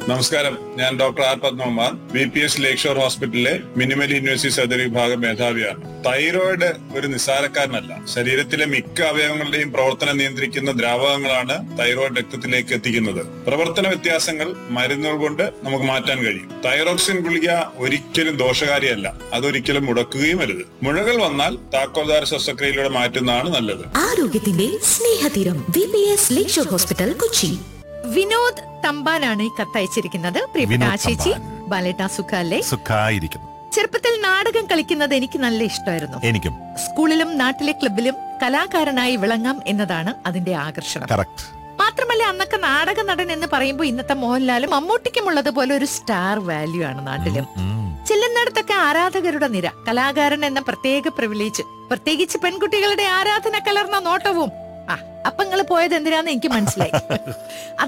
നമസ്കാരം ഞാൻ doctor R Padmakumar B P S Lakeshore ഹോസ്പിറ്റലിലെ മിനിമൽ യൂണിവേഴ്സിറ്റി സർജറി വിഭാഗം മേധാവിയാണ് തൈറോയിഡ് ഒരു നിസ്സാരക്കാരനല്ല ശരീരത്തിലെ മിക്ക അവയവങ്ങളുടെയും പ്രവർത്തനം നിയന്ത്രിക്കുന്ന ദ്രാവകങ്ങളാണ് തൈറോയിഡ് രക്തത്തിലേക്ക് എത്തിക്കുന്നത് പ്രവർത്തന വ്യത്യാസങ്ങൾ മരുന്നുകൾ കൊണ്ട് നമുക്ക് മാറ്റാൻ കഴിയും തൈറോക്സിൻ ഗുളിക ഒരിക്കലും ദോഷകാരിയല്ല അതൊരിക്കലും മുടക്കുകയും അരുത് മുഴകൾ വന്നാൽ താക്കോൽദാര ശസ്ത്രക്രിയയിലൂടെ മാറ്റുന്നതാണ് നല്ലത് ആരോഗ്യത്തിന്റെ Snehatheeram V P S Lakeshore hospital Kochi Vinod തമ്പാനാണ് ഈ കത്തയച്ചിരിക്കുന്നത് പ്രിയപ്പെട്ട വിനോദ് ആശേച്ചി തമ്പാൻ. ബാലേട്ട സുഖാല്ലേ സുഖായിരിക്കുന്നു ചെറുപ്പത്തിൽ നാടകം കളിക്കുന്നത് എനിക്ക് നല്ല ഇഷ്ടമായിരുന്നു എനിക്കും സ്കൂളിലും നാട്ടിലെ ക്ലബിലും കലാകാരനായി വിളങ്ങാം എന്നതാണ് അതിന്റെ ആകർഷണം കറക്റ്റ് മാത്രമല്ല അന്നൊക്കെ നാടക നടൻ എന്ന് പറയുമ്പോൾ ഇന്നത്തെ മോഹൻലാലും മമ്മൂട്ടിക്കും ഉള്ളതുപോലെ ഒരു സ്റ്റാർ വാല്യൂ ആണ് നാട്ടിലും ചെല്ലുന്നിടത്തൊക്കെ ആരാധകരുടെ നിര കലാകാരൻ എന്ന പ്രത്യേക പ്രിവിലേജ് പ്രത്യേകിച്ച് പെൺകുട്ടികളുടെ ആരാധന കലർന്ന നോട്ടവും ആ അപ്പൊ നിങ്ങൾ പോയത് എന്തിനാന്ന് എനിക്ക് മനസ്സിലായി